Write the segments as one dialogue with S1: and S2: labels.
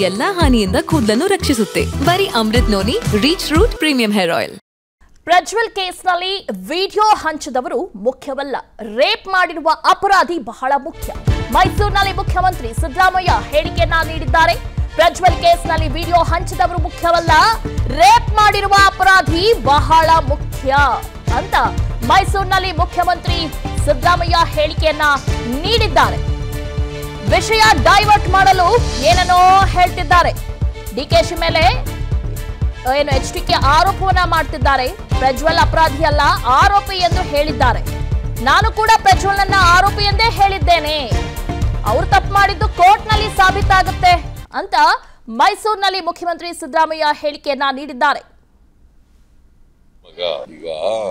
S1: ಎಲ್ಲಾ ಹಾನಿಯಿಂದ ಕೂದಲನ್ನು ರಕ್ಷಿಸುತ್ತೆ ಬರೀ Amrut noni reach root premium hair oil
S2: Prajwal ಕೇಸ್ನಲ್ಲಿ ವಿಡಿಯೋ ಹಂಚಿದವರು ಮುಖ್ಯವಲ್ಲ ರೇಪ್ ಮಾಡಿರುವ ಅಪರಾಧಿ ಬಹಳ ಮುಖ್ಯ ಮೈಸೂರಿನಲ್ಲಿ ಮುಖ್ಯಮಂತ್ರಿ ಸಿದ್ದರಾಮಯ್ಯ ಹೇಳಿಕೆಯನ್ನ ನೀಡಿದ್ದಾರೆ ಪ್ರಜ್ವಲ್ ಕೇಸ್ನಲ್ಲಿ ವಿಡಿಯೋ ಹಂಚಿದವರು ಮುಖ್ಯವಲ್ಲ ರೇಪ್ ಮಾಡಿರುವ ಅಪರಾಧಿ ಬಹಳ ಮುಖ್ಯ ಅಂತ ಮೈಸೂರಿನಲ್ಲಿ ಮುಖ್ಯಮಂತ್ರಿ ಸಿದ್ದರಾಮಯ್ಯ ಹೇಳಿಕೆಯನ್ನ ನೀಡಿದ್ದಾರೆ ವಿಷಯ ಡೈವರ್ಟ್ ಮಾಡಲು ಏನನ್ನೋ ಹೇಳ್ತಿದ್ದಾರೆ ಡಿಕೆಶಿ ಮೇಲೆ ಏನು ಎಚ್ ಡಿಕೆ ಆರೋಪವನ್ನ ಮಾಡ್ತಿದ್ದಾರೆ ಪ್ರಜ್ವಲ್ ಅಪರಾಧಿ ಅಲ್ಲ ಆರೋಪಿ ಎಂದು ಹೇಳಿದ್ದಾರೆ ನಾನು ಕೂಡ ಪ್ರಜ್ವಲ್ನನ್ನ ಆರೋಪಿ ಎಂದೇ ಹೇಳಿದ್ದೇನೆ ಅವ್ರು ತಪ್ಪು ಮಾಡಿದ್ದು ಕೋರ್ಟ್ನಲ್ಲಿ ಸಾಬೀತಾಗುತ್ತೆ ಅಂತ ಮೈಸೂರಿನಲ್ಲಿ ಮುಖ್ಯಮಂತ್ರಿ ಸಿದ್ದರಾಮಯ್ಯ ಹೇಳಿಕೆಯನ್ನ ನೀಡಿದ್ದಾರೆ
S3: ಮಗ ಈಗ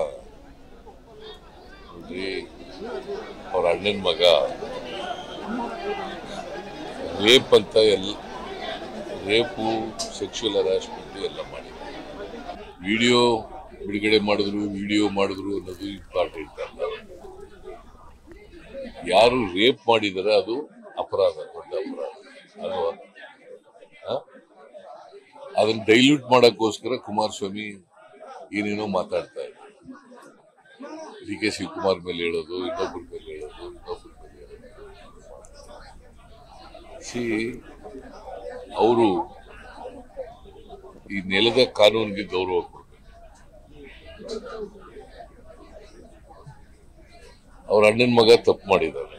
S3: ನೋಡ್ರಿ ಅವ್ರ ಅಣ್ಣನ ಮಗ ರೇಪ್ ಅಂತ ಎಲ್ಲ ರೇಪು ಸೆಕ್ಷುವಲ್ ಹರಾಸ್ಮೆಂಟ್ ಎಲ್ಲ ಮಾಡಿದ್ರು ವಿಡಿಯೋ ಬಿಡುಗಡೆ ಮಾಡಿದ್ರು ವಿಡಿಯೋ ಮಾಡಿದ್ರು ಅನ್ನೋದು ಇಂಪಾರ್ಟೆಂಟ್ ಅಲ್ಲ ಯಾರು ರೇಪ್ ಮಾಡಿದಾರೆ ಅದು ಅಪರಾಧ ದೊಡ್ಡ ಅಪರಾಧ ಅಲ್ವಾ ಆ? ಅದನ್ನ ಡೈಲ್ಯೂಟ್ ಮಾಡಕ್ಕೋಸ್ಕರ ಕುಮಾರಸ್ವಾಮಿ ಏನೇನೋ ಮಾತಾಡ್ತಾ ಇದ್ದಾರೆ ಡಿ ಕೆ ಶಿವಕುಮಾರ್ ಮೇಲೆ ಹೇಳೋದು ಇನ್ನೊಬ್ಬರ ಮೇಲೆ ಹೇಳೋದು ಇನ್ನೊಬ್ಬರ ಮೇಲೆ ಹೇಳೋದು ಸಿ ಅವರು ಈ ನೆಲದ ಕಾನೂನಿಗೆ ಗೌರವ ಕೊಡ್ಬೇಕು ಅವ್ರ ಅಣ್ಣನ ಮಗ ತಪ್ಪು ಮಾಡಿದ್ದಾರೆ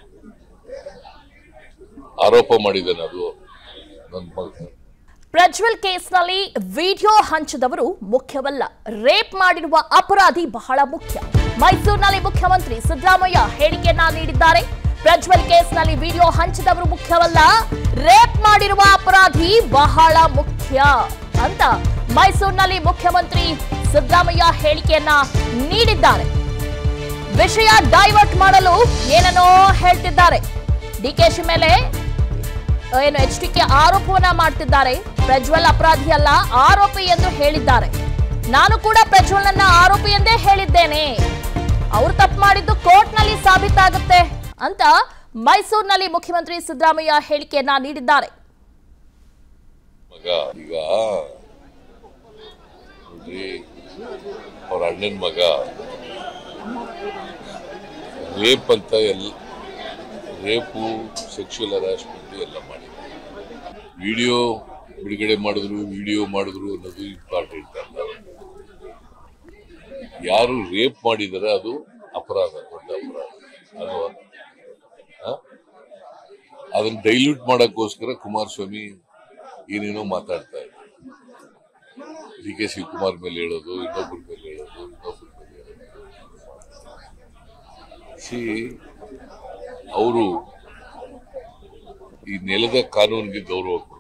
S3: ಆರೋಪ ಮಾಡಿದ್ದಾನೆ ಅದು ನನ್ನ ಮಗ
S2: ಪ್ರಜ್ವಲ್ ಕೇಸ್ನಲ್ಲಿ ವಿಡಿಯೋ ಹಂಚಿದವರು ಮುಖ್ಯವಲ್ಲ ರೇಪ್ ಮಾಡಿರುವ ಅಪರಾಧಿ ಬಹಳ ಮುಖ್ಯ ಮೈಸೂರಿನಲ್ಲಿ ಮುಖ್ಯಮಂತ್ರಿ ಸಿದ್ದರಾಮಯ್ಯ ಹೇಳಿಕೆಯನ್ನ ನೀಡಿದ್ದಾರೆ ಪ್ರಜ್ವಲ್ ಕೇಸ್ನಲ್ಲಿ ವಿಡಿಯೋ ಹಂಚಿದವರು ಮುಖ್ಯವಲ್ಲ ರೇಪ್ ಮಾಡಿರುವ ಅಪರಾಧಿ ಬಹಳ ಮುಖ್ಯ ಅಂತ ಮೈಸೂರಿನಲ್ಲಿ ಮುಖ್ಯಮಂತ್ರಿ ಸಿದ್ದರಾಮಯ್ಯ ಹೇಳಿಕೆಯನ್ನ ನೀಡಿದ್ದಾರೆ ವಿಷಯ ಡೈವರ್ಟ್ ಮಾಡಲು ಏನನ್ನೋ ಹೇಳ್ತಿದ್ದಾರೆ ಡಿಕೆಶಿ ಮೇಲೆ ಏನು ಎಚ್ ಡಿಕೆ ಆರೋಪವನ್ನ ಮಾಡ್ತಿದ್ದಾರೆ ಪ್ರಜ್ವಲ್ ಅಪರಾಧಿ ಅಲ್ಲ ಆರೋಪಿ ಎಂದು ಹೇಳಿದ್ದಾರೆ ನಾನು ಕೂಡ ಪ್ರಜ್ವಲ್ನನ್ನ ಆರೋಪಿ ಎಂದೇ ಹೇಳಿದ್ದೇನೆ ಅವ್ರು ತಪ್ಪು ಮಾಡಿದ್ದು ಕೋರ್ಟ್ನಲ್ಲಿ ಸಾಬೀತಾಗುತ್ತೆ ಅಂತ ಮೈಸೂರಿನಲ್ಲಿ ಮುಖ್ಯಮಂತ್ರಿ ಸಿದ್ದರಾಮಯ್ಯ ಹೇಳಿಕೆಯನ್ನ ನೀಡಿದ್ದಾರೆ
S3: ಮಗ ಈಗ ನೋಡ್ರಿ ಅವ್ರ ಅಣ್ಣನ ಮಗ ರೇಪ್ ಅಂತ ಎಲ್ಲ ರೇಪು ಸೆಕ್ಷುವಲ್ ಹರಾಸ್ಮೆಂಟ್ ಎಲ್ಲ ಮಾಡಿದ್ರು ವಿಡಿಯೋ ಬಿಡುಗಡೆ ಮಾಡಿದ್ರು ವಿಡಿಯೋ ಮಾಡಿದ್ರು ಅನ್ನೋದು ಇಂಪಾರ್ಟೆಂಟ್ ಅಲ್ಲ ಯಾರು ರೇಪ್ ಮಾಡಿದಾರೆ ಅದು ಅಪರಾಧ ದೊಡ್ಡ ಅಪರಾಧ ಅಲ್ವಾ ಆ? ಅದನ್ನ ಡೈಲ್ಯೂಟ್ ಮಾಡಕ್ಕೋಸ್ಕರ ಕುಮಾರಸ್ವಾಮಿ ಏನೇನೋ ಮಾತಾಡ್ತಾ ಇದ್ದಾರೆ ಡಿ ಕೆ ಶಿವಕುಮಾರ್ ಮೇಲೆ ಹೇಳೋದು ಇನ್ನೊಬ್ಬರ ಮೇಲೆ ಹೇಳೋದು ಇನ್ನೊಬ್ಬರ ಮೇಲೆ ಹೇಳೋದು ಸಿ ಅವರು ಈ ನೆಲದ ಕಾನೂನಿಗೆ ಗೌರವ ಕೊಡ್ಬೇಕು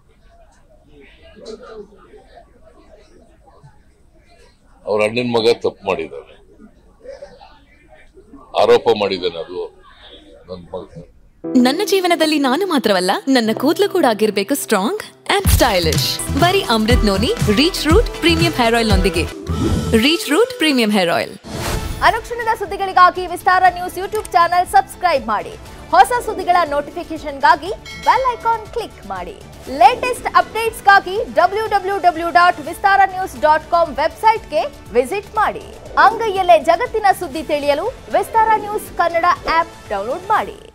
S3: ಅವ್ರ ಅಣ್ಣನ ಮಗ ತಪ್ಪು ಮಾಡಿದ್ದಾನೆ ಆರೋಪ ಮಾಡಿದ್ದಾನೆ ಅದು ನನ್ನ ಮಗ
S1: ನನ್ನ ಜೀವನದಲ್ಲಿ ನಾನು ಮಾತ್ರವಲ್ಲ ನನ್ನ ಕೂದಲು ಕೂಡ ಆಗಿರ್ಬೇಕು ಸ್ಟ್ರಾಂಗ್ ಅಂಡ್ ಸ್ಟೈಲಿಶ್ ಬರೀ Amrut noni reach root premium hair oil ನೊಂದಿಗೆ reach root premium hair oil
S2: ಅನುಕ್ಷಣದ ಸುದ್ದಿಗಳಿಗಾಗಿ Vistara news YouTube channel subscribe ಮಾಡಿ ಹೊಸ ಸುದ್ದಿಗಳ ನೋಟಿಫಿಕೇಶನ್ಗಾಗಿ ಬೆಲ್ ಐಕಾನ್ ಕ್ಲಿಕ್ ಮಾಡಿ ಲೇಟೆಸ್ಟ್ ಅಪ್ಡೇಟ್ಸ್ಗಾಗಿ W W W dot Vistara news dot com ವೆಬ್ಸೈಟ್ಗೆ ವಿಸಿಟ್ ಮಾಡಿ ಅಂಗೈಯಲ್ಲೇ ಜಗತ್ತಿನ ಸುದ್ದಿ ತಿಳಿಯಲು Vistara news Kannada app download ಮಾಡಿ